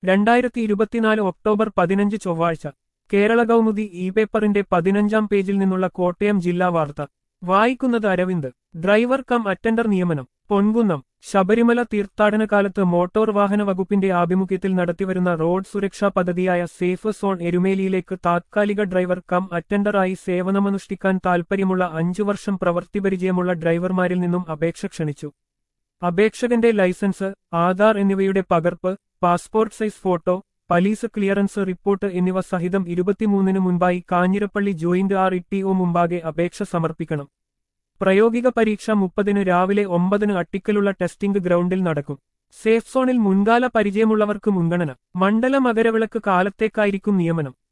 രണ്ടായിരത്തി ഇരുപത്തിനാല് ഒക്ടോബർ പതിനഞ്ച് ചൊവ്വാഴ്ച കേരള കൗമുദി ഇ പേപ്പറിന്റെ പതിനഞ്ചാം പേജിൽ നിന്നുള്ള കോട്ടയം ജില്ലാ വാർത്ത വായിക്കുന്നത് അരവിന്ദ് ഡ്രൈവർ കം അറ്റൻഡർ നിയമനം പൊൻകുന്നം ശബരിമല തീർത്ഥാടന കാലത്ത് മോട്ടോർ വാഹന വകുപ്പിന്റെ ആഭിമുഖ്യത്തിൽ നടത്തിവരുന്ന റോഡ് സുരക്ഷാ പദ്ധതിയായ സേഫ് സോൺ എരുമേലിയിലേക്ക് താത്കാലിക ഡ്രൈവർ കം അറ്റൻഡറായി സേവനമനുഷ്ഠിക്കാൻ താൽപ്പര്യമുള്ള അഞ്ചു വർഷം പ്രവൃത്തി പരിചയമുള്ള ഡ്രൈവർമാരിൽ നിന്നും അപേക്ഷ ക്ഷണിച്ചു അപേക്ഷകന്റെ ലൈസൻസ് ആധാർ എന്നിവയുടെ പകർപ്പ് passport size photo police clearance report എന്നിവ സഹിതം ഇരുപത്തിമൂന്നിന് മുൻപായി കാഞ്ഞിരപ്പള്ളി ജോയിന്റ് ആർ ഇ മുമ്പാകെ അപേക്ഷ സമർപ്പിക്കണം പ്രായോഗിക പരീക്ഷ മുപ്പതിന് രാവിലെ ഒമ്പതിന് അട്ടിക്കലുള്ള ടെസ്റ്റിംഗ് ഗ്രൗണ്ടിൽ നടക്കും സേഫ് സോണിൽ മുൻകാല പരിചയമുള്ളവർക്ക് മുൻഗണന മണ്ഡല മകരവിളക്ക് കാലത്തേക്കായിരിക്കും നിയമനം